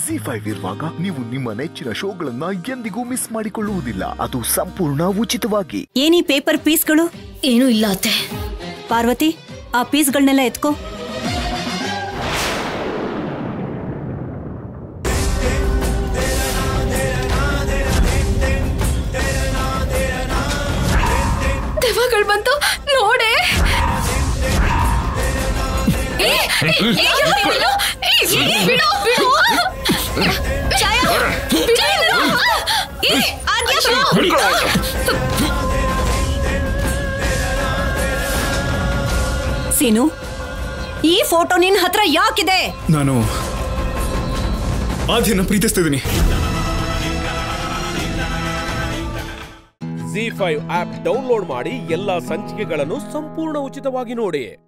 G five ಇರುವಾಗ ನೀವು ನಿಮ್ಮ ನೆಚ್ಚಿನ ಶೋಗಳನ್ನ ಎಂದಿಗೂ ಮಿಸ್ ಮಾಡಿಕೊಳ್ಳುವುದಿಲ್ಲ ಅದು ಸಂಪೂರ್ಣ ಉಚಿತವಾಗಿ ಏನೀ ಪೇಪರ್ ಪೀಸ್ಗಳು ಏನೂ ಇಲ್ಲ ಅತ್ತೆ ಪಾರ್ವತಿ ಆ ಪೀಸ್ಗಳನ್ನೆಲ್ಲ ಎತ್ಕೋ ದೆವ್ವಗಳು ಬಂತು ನೋಡೆ ಏ, ಏ, ಏ, ಬಿಡು, ಏ, ಬಿಡು, ಬಿಡು. ಛಾಯಾ, ಬಿಡು. ಏ, ಆದ್ಯಾ, ಬಿಡು. ಸೀನು ಈ ಫೋಟೋ ನಿನ್ ಹತ್ರ ಯಾಕಿದೆ ನಾನು ಆದ್ಯನ ಪ್ರೀತಿಸ್ತಿದ್ದೀನಿ ಜಿ ಫೈವ್ ಆಪ್ ಡೌನ್ಲೋಡ್ ಮಾಡಿ ಎಲ್ಲಾ ಸಂಚಿಕೆಗಳನ್ನು ಸಂಪೂರ್ಣ ಉಚಿತವಾಗಿ ನೋಡಿ